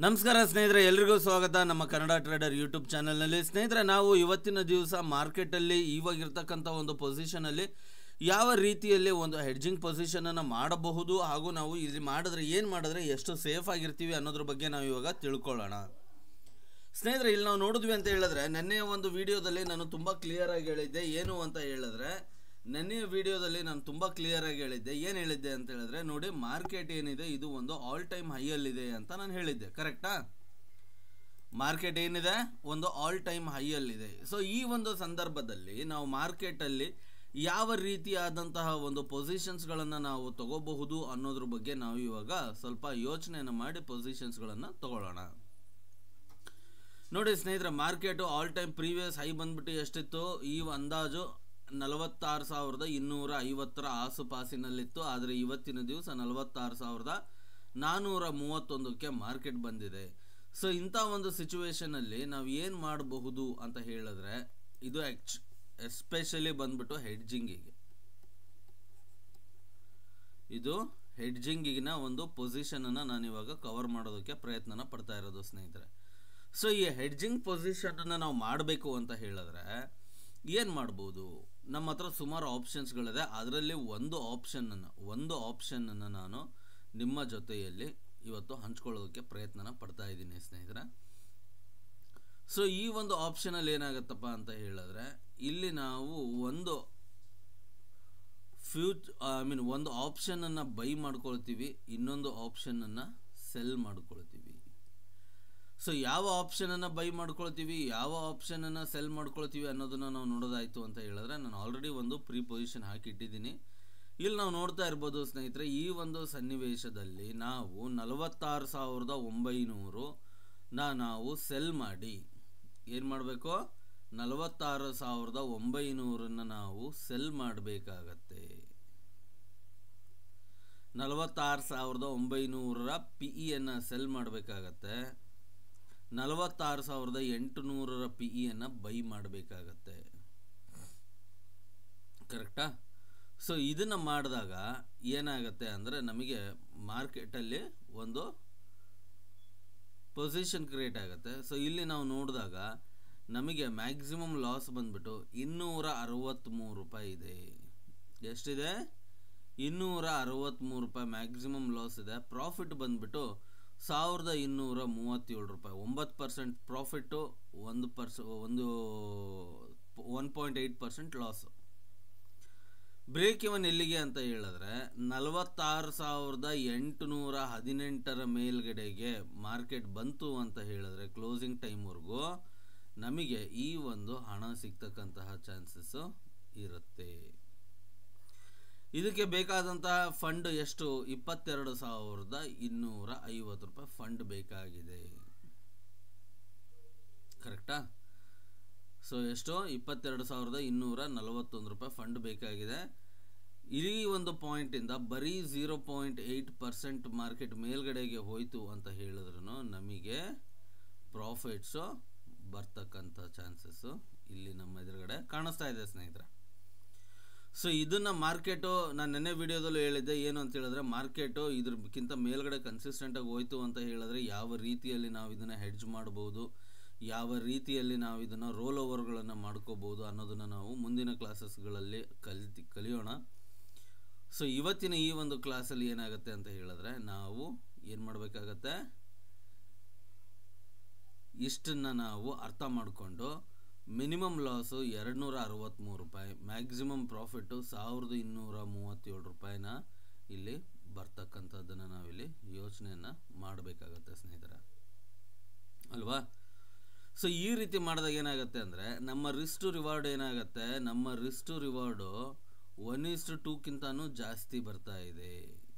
ನಮಸ್ಕಾರ ಸ್ನೇಹಿತರೆ ಎಲ್ರಿಗೂ ಸ್ವಾಗತ ನಮ್ಮ ಕನ್ನಡ ಟ್ರೇಡರ್ ಯೂಟ್ಯೂಬ್ ಚಾನಲ್ನಲ್ಲಿ ಸ್ನೇಹಿತರೆ ನಾವು ಇವತ್ತಿನ ದಿವಸ ಮಾರ್ಕೆಟಲ್ಲಿ ಇವಾಗಿರ್ತಕ್ಕಂಥ ಒಂದು ಪೊಸಿಷನಲ್ಲಿ ಯಾವ ರೀತಿಯಲ್ಲಿ ಒಂದು ಹೆಡ್ಜಿಂಗ್ ಪೊಸಿಷನನ್ನು ಮಾಡಬಹುದು ಹಾಗೂ ನಾವು ಇಲ್ಲಿ ಮಾಡಿದ್ರೆ ಏನು ಮಾಡಿದ್ರೆ ಎಷ್ಟು ಸೇಫ್ ಆಗಿರ್ತೀವಿ ಅನ್ನೋದ್ರ ಬಗ್ಗೆ ನಾವು ಇವಾಗ ತಿಳ್ಕೊಳ್ಳೋಣ ಸ್ನೇಹಿತರೆ ಇಲ್ಲಿ ನಾವು ನೋಡಿದ್ವಿ ಅಂತ ಹೇಳಿದ್ರೆ ನೆನ್ನೆಯ ಒಂದು ವಿಡಿಯೋದಲ್ಲಿ ನಾನು ತುಂಬ ಕ್ಲಿಯರ್ ಆಗಿ ಹೇಳಿದ್ದೆ ಏನು ಅಂತ ಹೇಳಿದ್ರೆ ನೆನ್ನೆಯ ವಿಡಿಯೋದಲ್ಲಿ ನಾನು ತುಂಬ ಕ್ಲಿಯರ್ ಆಗಿ ಹೇಳಿದ್ದೆ ಏನು ಹೇಳಿದ್ದೆ ಅಂತ ಹೇಳಿದ್ರೆ ನೋಡಿ ಮಾರ್ಕೆಟ್ ಏನಿದೆ ಇದು ಒಂದು ಆಲ್ ಟೈಮ್ ಹೈಯಲ್ಲಿದೆ ಅಂತ ನಾನು ಹೇಳಿದ್ದೆ ಕರೆಕ್ಟಾ ಮಾರ್ಕೆಟ್ ಏನಿದೆ ಒಂದು ಆಲ್ ಟೈಮ್ ಹೈಯಲ್ಲಿದೆ ಸೊ ಈ ಒಂದು ಸಂದರ್ಭದಲ್ಲಿ ನಾವು ಮಾರ್ಕೆಟಲ್ಲಿ ಯಾವ ರೀತಿಯಾದಂತಹ ಒಂದು ಪೊಸಿಷನ್ಸ್ಗಳನ್ನು ನಾವು ತಗೋಬಹುದು ಅನ್ನೋದ್ರ ಬಗ್ಗೆ ನಾವು ಇವಾಗ ಸ್ವಲ್ಪ ಯೋಚನೆಯನ್ನು ಮಾಡಿ ಪೊಸಿಷನ್ಸ್ಗಳನ್ನು ತಗೊಳ್ಳೋಣ ನೋಡಿ ಸ್ನೇಹಿತರೆ market all time previous high ಬಂದ್ಬಿಟ್ಟು ಎಷ್ಟಿತ್ತು ಈ ಅಂದಾಜು ನಲವತ್ತಾರು ಸಾವಿರದ ಇನ್ನೂರ ಐವತ್ತರ ಆಸುಪಾಸಿನಲ್ಲಿತ್ತು ಆದರೆ ಇವತ್ತಿನ ದಿವಸ ನಲವತ್ತಾರು ಸಾವಿರದ ನಾನ್ನೂರ ಮೂವತ್ತೊಂದಕ್ಕೆ ಮಾರ್ಕೆಟ್ ಬಂದಿದೆ ಸೊ ಇಂಥ ಒಂದು ಸಿಚುವೇಶನಲ್ಲಿ ನಾವು ಏನು ಮಾಡಬಹುದು ಅಂತ ಹೇಳಿದ್ರೆ ಇದು ಆ್ಯಕ್ಚ್ ಎಸ್ಪೆಷಲಿ ಬಂದ್ಬಿಟ್ಟು ಹೆಡ್ಜಿಂಗಿಗೆ ಇದು ಹೆಡ್ಜಿಂಗಿನ ಒಂದು ಪೊಸಿಷನನ್ನು ನಾನು ಇವಾಗ ಕವರ್ ಮಾಡೋದಕ್ಕೆ ಪ್ರಯತ್ನನ ಪಡ್ತಾ ಇರೋದು ಸ್ನೇಹಿತರೆ ಸೊ ಈ ಹೆಡ್ಜಿಂಗ್ ಪೊಸಿಷನನ್ನು ನಾವು ಮಾಡಬೇಕು ಅಂತ ಹೇಳಿದ್ರೆ ಏನು ಮಾಡ್ಬೋದು ನಮ್ಮ ಹತ್ರ ಸುಮಾರು ಆಪ್ಷನ್ಸ್ಗಳಿದೆ ಅದರಲ್ಲಿ ಒಂದು ಆಪ್ಷನನ್ನು ಒಂದು ಆಪ್ಷನನ್ನು ನಾನು ನಿಮ್ಮ ಜೊತೆಯಲ್ಲಿ ಇವತ್ತು ಹಂಚ್ಕೊಳ್ಳೋದಕ್ಕೆ ಪ್ರಯತ್ನನ ಪಡ್ತಾ ಇದ್ದೀನಿ ಸ್ನೇಹಿತರೆ ಸೊ ಈ ಒಂದು ಆಪ್ಷನಲ್ಲಿ ಏನಾಗುತ್ತಪ್ಪ ಅಂತ ಹೇಳಿದ್ರೆ ಇಲ್ಲಿ ನಾವು ಒಂದು ಫ್ಯೂಚ್ ಐ ಮೀನ್ ಒಂದು ಆಪ್ಷನನ್ನು ಬೈ ಮಾಡ್ಕೊಳ್ತೀವಿ ಇನ್ನೊಂದು ಆಪ್ಷನನ್ನು ಸೆಲ್ ಮಾಡ್ಕೊಳ್ತೀವಿ ಸೊ ಯಾವ ಆಪ್ಷನನ್ನು ಬೈ ಮಾಡ್ಕೊಳ್ತೀವಿ ಯಾವ ಆಪ್ಷನನ್ನು ಸೆಲ್ ಮಾಡ್ಕೊಳ್ತೀವಿ ಅನ್ನೋದನ್ನು ನಾವು ನೋಡೋದಾಯಿತು ಅಂತ ಹೇಳಿದ್ರೆ ನಾನು ಆಲ್ರೆಡಿ ಒಂದು ಪ್ರೀ ಪೊಸಿಷನ್ ಹಾಕಿಟ್ಟಿದ್ದೀನಿ ಇಲ್ಲಿ ನಾವು ನೋಡ್ತಾ ಇರ್ಬೋದು ಸ್ನೇಹಿತರೆ ಈ ಒಂದು ಸನ್ನಿವೇಶದಲ್ಲಿ ನಾವು ನಲವತ್ತಾರು ಸಾವಿರದ ಒಂಬೈನೂರು ನಾ ನಾವು ಸೆಲ್ ಮಾಡಿ ಏನು ಮಾಡಬೇಕು ನಲವತ್ತಾರು ಸಾವಿರದ ಒಂಬೈನೂರನ್ನು ನಾವು ಸೆಲ್ ಮಾಡಬೇಕಾಗತ್ತೆ ನಲವತ್ತಾರು ಸಾವಿರದ ಒಂಬೈನೂರರ ಪಿ ಇಯನ್ನು ಸೆಲ್ ಮಾಡಬೇಕಾಗತ್ತೆ ನಲವತ್ತಾರು ಸಾವಿರದ ಎಂಟುನೂರರ ಪಿ ಇಯನ್ನು ಬೈ ಮಾಡಬೇಕಾಗತ್ತೆ ಕರೆಕ್ಟಾ ಸೊ ಇದನ್ನು ಮಾಡಿದಾಗ ಏನಾಗುತ್ತೆ ಅಂದರೆ ನಮಗೆ ಮಾರ್ಕೆಟಲ್ಲಿ ಒಂದು ಪೊಸಿಷನ್ ಕ್ರಿಯೇಟ್ ಆಗುತ್ತೆ ಸೊ ಇಲ್ಲಿ ನಾವು ನೋಡಿದಾಗ ನಮಗೆ ಮ್ಯಾಕ್ಸಿಮಮ್ ಲಾಸ್ ಬಂದ್ಬಿಟ್ಟು ಇನ್ನೂರ ಅರವತ್ತ್ಮೂರು ರೂಪಾಯಿ ಇದೆ ಎಷ್ಟಿದೆ ಇನ್ನೂರ ಅರವತ್ತ್ಮೂರು ರೂಪಾಯಿ ಮ್ಯಾಕ್ಸಿಮಮ್ ಲಾಸ್ ಇದೆ ಪ್ರಾಫಿಟ್ ಬಂದ್ಬಿಟ್ಟು ಸಾವಿರದ ಇನ್ನೂರ ಮೂವತ್ತೇಳು ರೂಪಾಯಿ ಒಂಬತ್ತು ಪರ್ಸೆಂಟ್ ಪ್ರಾಫಿಟ್ಟು ಒಂದು ಪರ್ಸ ಒಂದು one point eight percent loss break even ಎಲ್ಲಿಗೆ ಅಂತ ಹೇಳಿದ್ರೆ ನಲವತ್ತಾರು ಸಾವಿರದ ಎಂಟುನೂರ ಹದಿನೆಂಟರ ಮೇಲ್ಗಡೆಗೆ ಮಾರ್ಕೆಟ್ ಬಂತು ಅಂತ ಹೇಳಿದ್ರೆ ಕ್ಲೋಸಿಂಗ್ ಟೈಮ್ವರೆಗೂ ನಮಗೆ ಈ ಒಂದು ಹಣ ಸಿಗ್ತಕ್ಕಂತಹ ಚಾನ್ಸಸ್ಸು ಇರುತ್ತೆ ಇದಕ್ಕೆ ಬೇಕಾದಂತಹ ಫಂಡ್ ಎಷ್ಟು ಇಪ್ಪತ್ತೆರಡು ಸಾವಿರದ ಇನ್ನೂರ ಐವತ್ತು ರೂಪಾಯಿ ಫಂಡ್ ಬೇಕಾಗಿದೆ ಕರೆಕ್ಟಾ ಸೊ ಎಷ್ಟು ಇಪ್ಪತ್ತೆರಡು ಸಾವಿರದ ಇನ್ನೂರ ನಲವತ್ತೊಂದು ರೂಪಾಯಿ ಫಂಡ್ ಬೇಕಾಗಿದೆ ಈ ಒಂದು ಪಾಯಿಂಟಿಂದ ಬರೀ zero point eight percent market ಮೇಲ್ಗಡೆಗೆ ಹೋಯಿತು ಅಂತ ಹೇಳಿದ್ರು ನಮಗೆ ಪ್ರಾಫಿಟ್ಸು ಬರ್ತಕ್ಕಂಥ ಚಾನ್ಸಸ್ಸು ಇಲ್ಲಿ ನಮ್ಮ ಎದುರುಗಡೆ ಕಾಣಿಸ್ತಾ ಇದೆ ಸ್ನೇಹಿತರೆ ಸೊ ಇದನ್ನು ಮಾರ್ಕೆಟು ನಾನು ನೆನ್ನೆ ವಿಡಿಯೋದಲ್ಲೂ ಹೇಳಿದ್ದೆ ಏನು ಅಂತ ಹೇಳಿದ್ರೆ ಮಾರ್ಕೆಟು ಇದ್ರಕ್ಕಿಂತ ಮೇಲ್ಗಡೆ ಕನ್ಸಿಸ್ಟೆಂಟಾಗಿ ಹೋಯ್ತು ಅಂತ ಹೇಳಿದ್ರೆ ಯಾವ ರೀತಿಯಲ್ಲಿ ನಾವು ಇದನ್ನು ಹೆಡ್ಜ್ ಮಾಡ್ಬೋದು ಯಾವ ರೀತಿಯಲ್ಲಿ ನಾವು ಇದನ್ನು ರೋಲ್ ಓವರ್ಗಳನ್ನು ಮಾಡ್ಕೋಬೋದು ಅನ್ನೋದನ್ನು ನಾವು ಮುಂದಿನ ಕ್ಲಾಸಸ್ಗಳಲ್ಲಿ ಕಲಿತಿ ಕಲಿಯೋಣ ಸೊ ಇವತ್ತಿನ ಈ ಒಂದು ಕ್ಲಾಸಲ್ಲಿ ಏನಾಗುತ್ತೆ ಅಂತ ಹೇಳಿದ್ರೆ ನಾವು ಏನು ಮಾಡಬೇಕಾಗತ್ತೆ ಇಷ್ಟನ್ನು ನಾವು ಅರ್ಥ ಮಾಡಿಕೊಂಡು ಮಿನಿಮಮ್ ಲಾಸು ಎರಡು ನೂರ ಅರವತ್ತ್ಮೂರು ರೂಪಾಯಿ ಮ್ಯಾಕ್ಸಿಮಮ್ ಪ್ರಾಫಿಟ್ಟು ಸಾವಿರದ ಇನ್ನೂರ ಮೂವತ್ತೇಳು ರೂಪಾಯಿನ ಇಲ್ಲಿ ಬರ್ತಕ್ಕಂಥದ್ದನ್ನು ನಾವಿಲ್ಲಿ ಯೋಚನೆಯನ್ನು ಮಾಡಬೇಕಾಗತ್ತೆ ಸ್ನೇಹಿತರೆ ಅಲ್ವಾ ಸೊ ಈ ರೀತಿ ಮಾಡಿದಾಗ ಏನಾಗುತ್ತೆ ಅಂದರೆ ನಮ್ಮ ರಿಸ್ಟು ರಿವಾರ್ಡ್ ಏನಾಗುತ್ತೆ ನಮ್ಮ ರಿಸ್ಟು ರಿವಾರ್ಡು ಒನ್ ಇಸ್ಟು ಟೂಕ್ಕಿಂತನೂ ಜಾಸ್ತಿ ಬರ್ತಾ ಇದೆ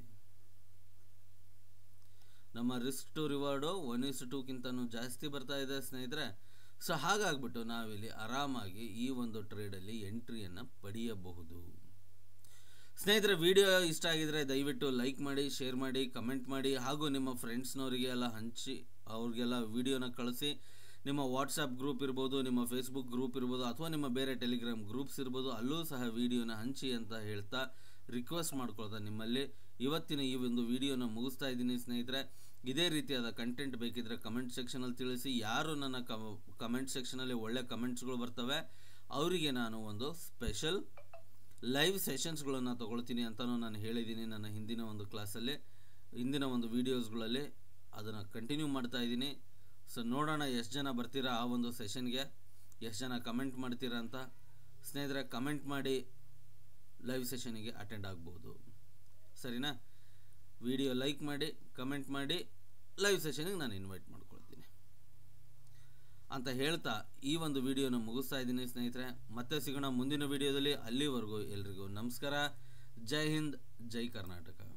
ನಮ್ಮ risk to reward one is to ಟೂಕ್ಕಿಂತನೂ ಜಾಸ್ತಿ ಬರ್ತಾ ಇದೆ ಸ್ನೇಹಿತರೆ ಸೊ ಹಾಗಾಗ್ಬಿಟ್ಟು ನಾವಿಲ್ಲಿ ಆರಾಮಾಗಿ ಈ ಒಂದು ಟ್ರೇಡಲ್ಲಿ ಎಂಟ್ರಿಯನ್ನು ಪಡೆಯಬಹುದು ಸ್ನೇಹಿತರೆ ವಿಡಿಯೋ ಇಷ್ಟ ಆಗಿದ್ರೆ ದಯವಿಟ್ಟು ಲೈಕ್ ಮಾಡಿ ಶೇರ್ ಮಾಡಿ ಕಮೆಂಟ್ ಮಾಡಿ ಹಾಗೂ ನಿಮ್ಮ ಫ್ರೆಂಡ್ಸ್ನವರಿಗೆ ಎಲ್ಲ ಹಂಚಿ ಅವ್ರಿಗೆಲ್ಲ ವಿಡಿಯೋನ ಕಳಿಸಿ ನಿಮ್ಮ ವಾಟ್ಸಪ್ ಗ್ರೂಪ್ ಇರ್ಬೋದು ನಿಮ್ಮ ಫೇಸ್ಬುಕ್ ಗ್ರೂಪ್ ಇರ್ಬೋದು ಅಥವಾ ನಿಮ್ಮ ಬೇರೆ ಟೆಲಿಗ್ರಾಮ್ ಗ್ರೂಪ್ಸ್ ಇರ್ಬೋದು ಅಲ್ಲೂ ಸಹ ವಿಡಿಯೋನ ಹಂಚಿ ಅಂತ ಹೇಳ್ತಾ ರಿಕ್ವೆಸ್ಟ್ ಮಾಡ್ಕೊಳ್ತಾ ನಿಮ್ಮಲ್ಲಿ ಇವತ್ತಿನ ಈ ಒಂದು ವಿಡಿಯೋನ ಮುಗಿಸ್ತಾ ಇದ್ದೀನಿ ಸ್ನೇಹಿತರೆ ಇದೇ ರೀತಿಯಾದ ಕಂಟೆಂಟ್ ಬೇಕಿದ್ರೆ ಕಮೆಂಟ್ ಸೆಕ್ಷನಲ್ಲಿ ತಿಳಿಸಿ ಯಾರು ನನ್ನ ಕಮೆಂಟ್ ಸೆಕ್ಷನಲ್ಲಿ ಒಳ್ಳೆ ಕಮೆಂಟ್ಸ್ಗಳು ಬರ್ತವೆ ಅವರಿಗೆ ನಾನು ಒಂದು ಸ್ಪೆಷಲ್ ಲೈವ್ ಸೆಷನ್ಸ್ಗಳನ್ನು ತೊಗೊಳ್ತೀನಿ ಅಂತಲೂ ನಾನು ಹೇಳಿದ್ದೀನಿ ನನ್ನ ಹಿಂದಿನ ಒಂದು ಕ್ಲಾಸಲ್ಲಿ ಹಿಂದಿನ ಒಂದು ವೀಡಿಯೋಸ್ಗಳಲ್ಲಿ ಅದನ್ನು ಕಂಟಿನ್ಯೂ ಮಾಡ್ತಾ ಇದ್ದೀನಿ ಸೊ ನೋಡೋಣ ಎಷ್ಟು ಜನ ಬರ್ತೀರಾ ಆ ಒಂದು ಸೆಷನ್ಗೆ ಎಷ್ಟು ಜನ ಕಮೆಂಟ್ ಮಾಡ್ತೀರಾ ಅಂತ ಸ್ನೇಹಿತರೆ ಕಮೆಂಟ್ ಮಾಡಿ ಲೈವ್ ಸೆಷನಿಗೆ ಅಟೆಂಡ್ ಆಗ್ಬೋದು ಸರಿನಾ ವಿಡಿಯೋ ಲೈಕ್ ಮಾಡಿ ಕಮೆಂಟ್ ಮಾಡಿ ಲೈವ್ ಸೆಷನಿಗೆ ನಾನು ಇನ್ವೈಟ್ ಮಾಡ್ಕೊಳ್ತೀನಿ ಅಂತ ಹೇಳ್ತಾ ಈ ಒಂದು ವಿಡಿಯೋನ ಮುಗಿಸ್ತಾ ಇದ್ದೀನಿ ಸ್ನೇಹಿತರೆ ಮತ್ತೆ ಸಿಗೋಣ ಮುಂದಿನ ವಿಡಿಯೋದಲ್ಲಿ ಅಲ್ಲಿವರೆಗೂ ಎಲ್ರಿಗೂ ನಮಸ್ಕಾರ ಜೈ ಹಿಂದ್ ಜೈ ಕರ್ನಾಟಕ